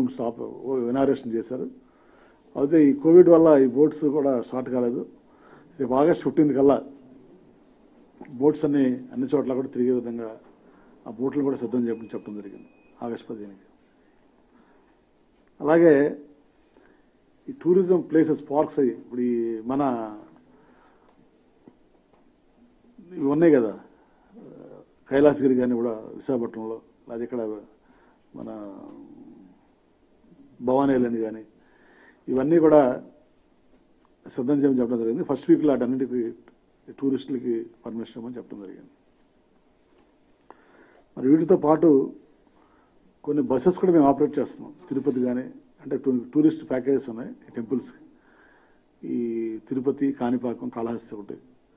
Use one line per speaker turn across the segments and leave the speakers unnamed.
Showroom stop ఇనారేషన్ చేశారు అయితే ఈ కోవిడ్ వల్ల ఈ బోట్స్ కూడా స్టార్ట్ కాలేదు రేపు ఆగస్ట్ ఫిఫ్టీన్త్ కల్లా బోట్స్ అన్ని అన్ని చోట్ల కూడా తిరిగే విధంగా ఆ బోట్లు కూడా సిద్ధం చేయడం చెప్పడం జరిగింది ఆగస్ట్ పదిహేనుకి అలాగే ఈ టూరిజం ప్లేసెస్ పార్క్స్ అయ్యి ఇప్పుడు ఈ మన ఇవి ఉన్నాయి కదా కైలాసగిరి కానీ కూడా విశాఖపట్నంలో అది ఇక్కడ మన భవానీ ఐలాండ్ కానీ ఇవన్నీ కూడా సిద్ధం చేయమని చెప్పడం జరిగింది ఫస్ట్ వీక్లో అటన్నిటికి టూరిస్టులకి పర్మిషన్ ఇవ్వమని చెప్పడం జరిగింది మరి వీటితో పాటు కొన్ని బస్సెస్ కూడా మేము ఆపరేట్ చేస్తున్నాం తిరుపతి కానీ అంటే టూ- టూరిస్ట్ ప్యాకేజెస్ ఉన్నాయి ఈ టెంపుల్స్కి ఈ తిరుపతి కాణిపాకం కాళహస్తి ఒకటి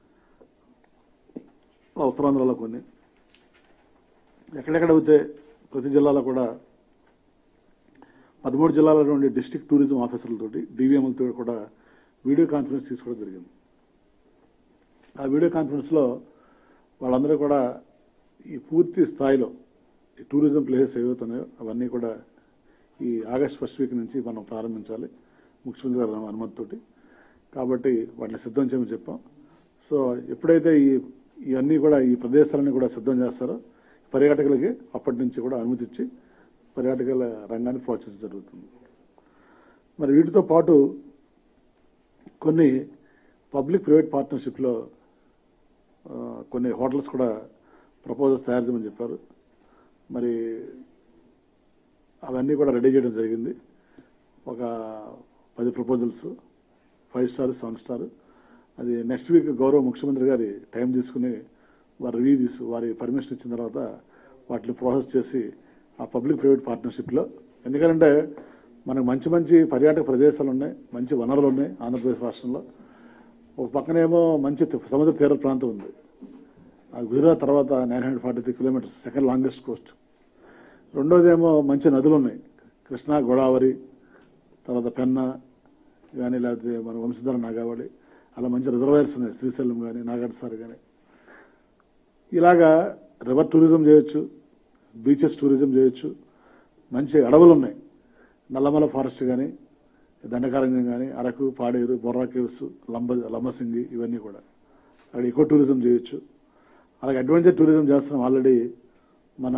అలా ఉత్తరాంధ్రలో కొన్ని ఎక్కడెక్కడ అయితే ప్రతి జిల్లాలో కూడా పదమూడు జిల్లాల నుండి డిస్ట్రిక్ట్ టూరిజం ఆఫీసర్లతోటి డివిఎంలతో కూడా వీడియో కాన్ఫరెన్స్ తీసుకోవడం జరిగింది ఆ వీడియో కాన్ఫరెన్స్లో వాళ్ళందరూ కూడా ఈ పూర్తి స్థాయిలో ఈ టూరిజం ప్లేసెస్ ఏవైతున్నాయో అవన్నీ కూడా ఈ ఆగస్ట్ ఫస్ట్ వీక్ నుంచి మనం ప్రారంభించాలి ముఖ్యమంత్రి గారి అనుమతితోటి కాబట్టి వాటిని సిద్ధం చేయమని చెప్పాం సో ఎప్పుడైతే ఈ ఇవన్నీ కూడా ఈ ప్రదేశాలన్నీ కూడా సిద్ధం చేస్తారో పర్యాటకులకి అప్పటి నుంచి కూడా అనుమతి ఇచ్చి పర్యాటకుల రంగాన్ని ప్రోత్సహించడం జరుగుతుంది మరి వీటితో పాటు కొన్ని పబ్లిక్ ప్రైవేట్ పార్ట్నర్షిప్లో ఆ, కొన్ని హోటల్స్ కూడా ప్రపోజల్స్ తయారు చేయమని చెప్పారు మరి అవన్నీ కూడా రెడీ చేయడం జరిగింది ఒక పది proposals five star seven star అది నెక్స్ట్ వీక్ గౌరవ ముఖ్యమంత్రి గారి టైం తీసుకుని వారి రివ్యూ తీసు వారి పర్మిషన్ ఇచ్చిన తర్వాత వాటిని ప్రాసెస్ చేసి ఆ పబ్లిక్ ప్రైవేట్ పార్ట్నర్షిప్లో ఎందుకంటే మనకు మంచి మంచి పర్యాటక ప్రదేశాలు ఉన్నాయి మంచి వనరులు ఉన్నాయి ఆంధ్రప్రదేశ్ రాష్ట్రంలో ఒక పక్కనేమో మంచి తి- సముద్ర తీర ప్రాంతం ఉంది ఆ గుజరాత్ తర్వాత nine hundred forty three kilometres second longest coast రెండోదేమో మంచి నదులు ఉన్నాయి కృష్ణా గోదావరి తర్వాత పెన్నా కానీ లేకపోతే మన వంశధార నాగావళి అలా మంచి రిజర్వాయర్స్ ఉన్నాయి శ్రీశైలం కానీ నాగార్జుసార్ కానీ ఇలాగా రివర్ టూరిజం చేయొచ్చు బీచెస్ టూరిజం చేయొచ్చు మంచి అడవులు ఉన్నాయి నల్లమల ఫారెస్ట్ కానీ దండకారణ్యం కానీ అరకు పాడేరు బొర్రా కేవ్స్ లంబ లంబసింగి ఇవన్నీ కూడా అక్కడ ఎకో టూరిజం చేయొచ్చు అలాగే అడ్వెంచర్ టూరిజం చేస్తున్నాం ఆల్రెడీ మన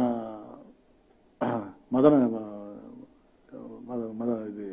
మదన మద మద ఇది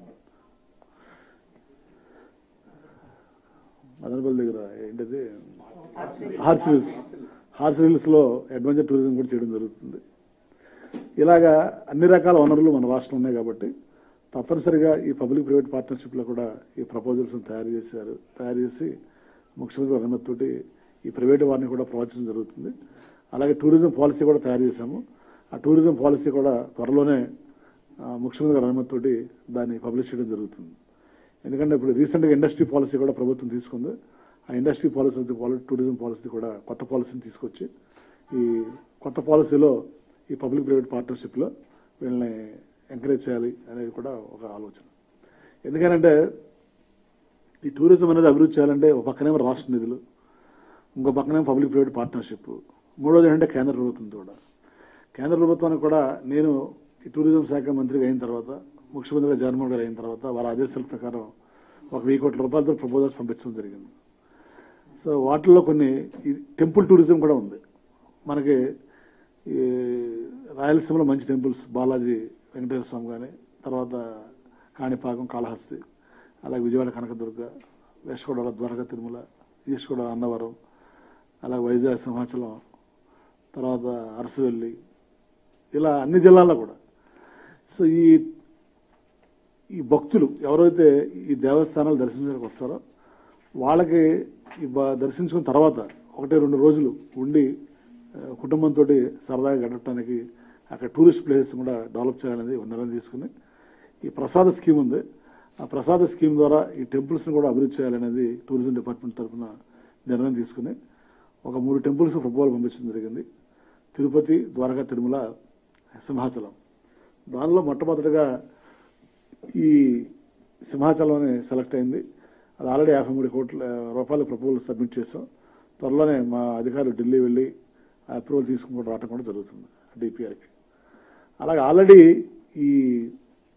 మదనపల్లి దగ్గర ఏంటిది హార్స్ హిల్స్ హార్స్ హిల్స్ లో అడ్వెంచర్ టూరిజం కూడా చేయడం జరుగుతుంది ఇలాగా అన్ని రకాల వనరులు మన రాష్ట్రం ఉన్నాయి కాబట్టి తప్పనిసరిగా ఈ పబ్లిక్ ప్రైవేట్ పార్ట్నర్షిప్ లో కూడా ఈ ప్రపోజల్స్ తయారు చేశారు తయారు చేసి ముఖ్యమంత్రి గారి అనుమతితోటి ఈ ప్రైవేట్ వారిని కూడా ప్రోత్సహించడం జరుగుతుంది అలాగే టూరిజం పాలసీ కూడా తయారు చేశాము ఆ టూరిజం పాలసీ కూడా త్వరలోనే ఆ, ముఖ్యమంత్రి గారి అనుమతితోటి దాన్ని పబ్లిష్ చేయడం జరుగుతుంది ఎందుకంటే ఇప్పుడు రీసెంట్గా ఇండస్ట్రీ పాలసీ కూడా ప్రభుత్వం తీసుకుంది ఆ ఇండస్ట్రీ పాలసీ టూరిజం పాలసీ కూడా కొత్త పాలసీని తీసుకొచ్చి ఈ కొత్త పాలసీలో ఈ పబ్లిక్ ప్రైవేట్ పార్ట్నర్షిప్లో వీళ్ళని ఎంకరేజ్ చేయాలి అనేది కూడా ఒక ఆలోచన ఎందుకంటే ఈ టూరిజం అనేది అభివృద్ధి చేయాలంటే ఒక పక్కనేమో రాష్ట్ర నిధులు ఇంకో పక్కనేమో పబ్లిక్ ప్రైవేట్ పార్ట్నర్షిప్ మూడోది ఏంటంటే కేంద్ర ప్రభుత్వంతో కూడా కేంద్ర ప్రభుత్వానికి కూడా నేను ఈ టూరిజం శాఖ మంత్రిగా అయిన తర్వాత ముఖ్యమంత్రిగా జగన్మోహన్ గారు అయిన తర్వాత వారి ఆదేశాల ప్రకారం ఒక వెయ్యి కోట్ల రూపాయలతో ప్రపోజల్స్ పంపించడం జరిగింది సో వాటిల్లో కొన్ని ఈ టెంపుల్ టూరిజం కూడా ఉంది మనకి ఈ రాయలసీమలో మంచి టెంపుల్స్ బాలాజీ వెంకటేశ్వర స్వామి కానీ తర్వాత కాణిపాకం కాళహస్తి అలాగే విజయవాడ కనకదుర్గ వెస్ట్ గోదావరి ద్వారకా తిరుమల ఈస్ట్ గోదావరి అన్నవరం అలాగే వైజాగ్ సింహాచలం తర్వాత అరసవెల్లి ఇలా అన్ని జిల్లాల్లో కూడా సో ఈ ఈ భక్తులు ఎవరైతే ఈ దేవస్థానాలు దర్శించడానికి వస్తారో వాళ్ళకి ఈ బ- దర్శించుకున్న తర్వాత ఒకటి రెండు రోజులు ఉండి ఆ, కుటుంబంతో సరదాగా గడపడానికి అక్కడ టూరిస్ట్ ప్లేసెస్ కూడా డెవలప్ చేయాలనేది ఒక నిర్ణయం తీసుకుని ఈ ప్రసాద స్కీమ్ ఉంది ఆ ప్రసాద స్కీమ్ ద్వారా ఈ టెంపుల్స్ని కూడా అభివృద్ధి చేయాలనేది టూరిజం డిపార్ట్మెంట్ తరఫున నిర్ణయం తీసుకుని ఒక మూడు టెంపుల్స్ ప్రపోజల్ పంపించడం జరిగింది తిరుపతి ద్వారకా తిరుమల సింహాచలం దానిలో మొట్టమొదటిగా ఈ సింహాచలం సెలెక్ట్ అయింది అది ఆల్రెడీ యాభై మూడు కోట్ల రూపాయల ప్రపోజల్ సబ్మిట్ చేసాం త్వరలోనే మా అధికారులు ఢిల్లీ వెళ్ళి ఆ అప్రూవల్ తీసుకుని కూడా రావడం కూడా జరుగుతుంది డిపిఆర్కి అలాగే ఆల్రెడీ ఈ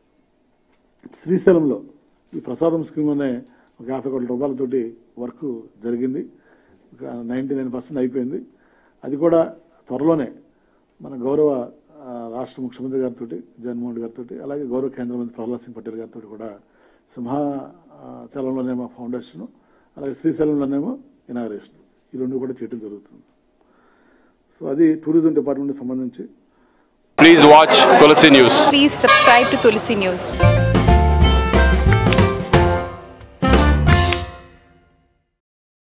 శ్రీశైలంలో ఈ ప్రసాదం స్కీమ్లోనే ఒక యాభై కోట్ల రూపాయలతోటి వర్క్ జరిగింది నైంటీ నైన్ పర్సెంట్ అయిపోయింది అది కూడా త్వరలోనే మన గౌరవ ఆ, రాష్ట్ర ముఖ్యమంత్రి గారితో జగన్మోహన్ రెడ్డి గారితో అలాగే గౌరవ కేంద్ర మంత్రి ప్రహ్లాద్ సింగ్ పటేల్ గారితో కూడా సింహాచలంలోనేమో ఫౌండేషన్ అలాగే శ్రీశైలంలోనేమో ఇనాగరేషన్ ఈ రెండు కూడా చేయడం జరుగుతుంది సో అది టూరిజం డిపార్ట్మెంట్కి సంబంధించి
Please watch Tulsi News.
Please subscribe to Tulsi News.